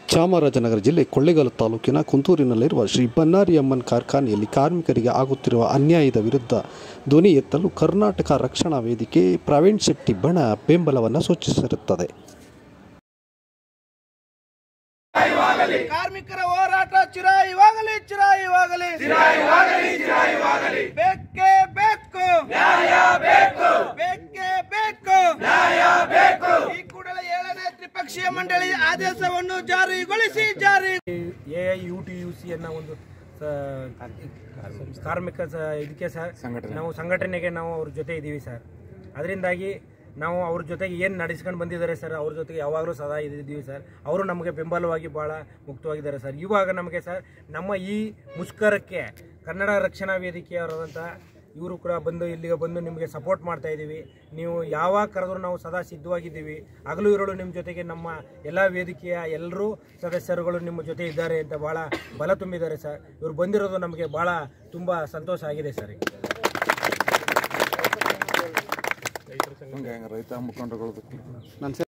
ಚಾಮರಾಜನಗರ ಜಿಲ್ಲೆ ಕೊಳ್ಳೇಗಾಲ ತಾಲೂಕಿನ ಕುಂತೂರಿನಲ್ಲಿರುವ ಶ್ರೀ ಬನ್ನಾರಿ ಅಮ್ಮನ್ ಕಾರ್ಖಾನೆಯಲ್ಲಿ ಕಾರ್ಮಿಕರಿಗೆ ಆಗುತ್ತಿರುವ ಅನ್ಯಾಯದ ವಿರುದ್ಧ ಧ್ವನಿ ಎತ್ತಲು ಕರ್ನಾಟಕ ರಕ್ಷಣಾ ವೇದಿಕೆ ಪ್ರವೀಣ್ ಶೆಟ್ಟಿ ಬಣ ಬೆಂಬಲವನ್ನು ಸೂಚಿಸಿರುತ್ತದೆ ಕಾರ್ಮಿಕರ ಹೋರಾಟ ಚಿರಾಯುವಾಗಲಿ ಚಿರಾಯುವಾಗಲಿ ಬೇಕೇ ಬೇಕು ನ್ಯಾಯ ಬೇಕು ಬೇಕೇ ಬೇಕು ನ್ಯಾಯ ಬೇಕು ಈ ಕೂಡಲೇ ಏಳನೇ ತ್ರಿಪಕ್ಷೀಯ ಮಂಡಳಿ ಆದೇಶವನ್ನು ಜಾರಿಗೊಳಿಸಿ ಜಾರಿ A I U T U C ಅನ್ನೋ ಒಂದು ಸ- ಕಾರ್ಮಿಕ ಸ- ಇದಕ್ಕೆ ಸರ್ ನಾವು ಸಂಘಟನೆಗೆ ನಾವು ಅವ್ರ ಜೊತೆ ಇದ್ದೀವಿ ಸರ್ ಅದರಿಂದಾಗಿ ನಾವು ಅವ್ರ ಜೊತೆಗೆ ಏನು ನಡೆಸ್ಕೊಂಡು ಬಂದಿದ್ದಾರೆ ಸರ್ ಅವ್ರ ಜೊತೆಗೆ ಯಾವಾಗಲೂ ಸದಾ ಇದ್ದೀವಿ ಸರ್ ಅವರು ನಮಗೆ ಬೆಂಬಲವಾಗಿ ಭಾಳ ಮುಕ್ತವಾಗಿದ್ದಾರೆ ಸರ್ ಇವಾಗ ನಮಗೆ ಸರ್ ನಮ್ಮ ಈ ಮುಷ್ಕರಕ್ಕೆ ಕನ್ನಡ ರಕ್ಷಣಾ ವೇದಿಕೆಯವರಾದಂಥ ಇವರು ಕೂಡ ಬಂದು ಇಲ್ಲಿಗೆ ಬಂದು ನಿಮಗೆ ಸಪೋರ್ಟ್ ಮಾಡ್ತಾ ಇದ್ದೀವಿ ನೀವು ಯಾವಾಗ ಕರೆದ್ರು ನಾವು ಸದಾ ಸಿದ್ಧವಾಗಿದ್ದೀವಿ ಹಗಲು ಇರೋಳು ನಿಮ್ಮ ಜೊತೆಗೆ ನಮ್ಮ ಎಲ್ಲ ವೇದಿಕೆಯ ಎಲ್ಲರೂ ಸದಸ್ಯರುಗಳು ನಿಮ್ಮ ಜೊತೆ ಇದ್ದಾರೆ ಅಂತ ಭಾಳ ಬಲ ತುಂಬಿದ್ದಾರೆ ಸರ್ ಇವ್ರು ಬಂದಿರೋದು ನಮಗೆ ಭಾಳ ತುಂಬ ಸಂತೋಷ ಆಗಿದೆ ಸರ್ ಹಂಗೆ ರೈತ ಮುಖಂಡರುಗಳು